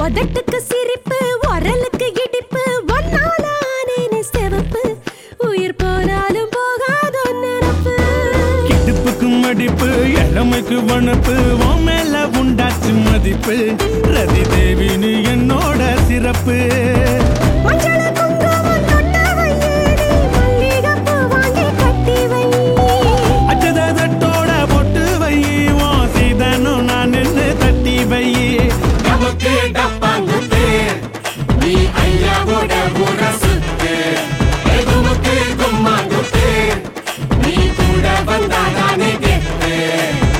உதட்டுக்கு சிரிப்பு உரலுக்கு இடிப்பு ஒன்னால ஆனேனே சிவப்பு உயிர் போனாலும் போகாதோ நினப்பு இடுப்புக்கு மடிப்பு இளமைக்கு வனப்பு உன் மேல உண்டாச்சு மதிப்பு ரதி தேவினு என்னோட சிறப்பு மஞ்சள்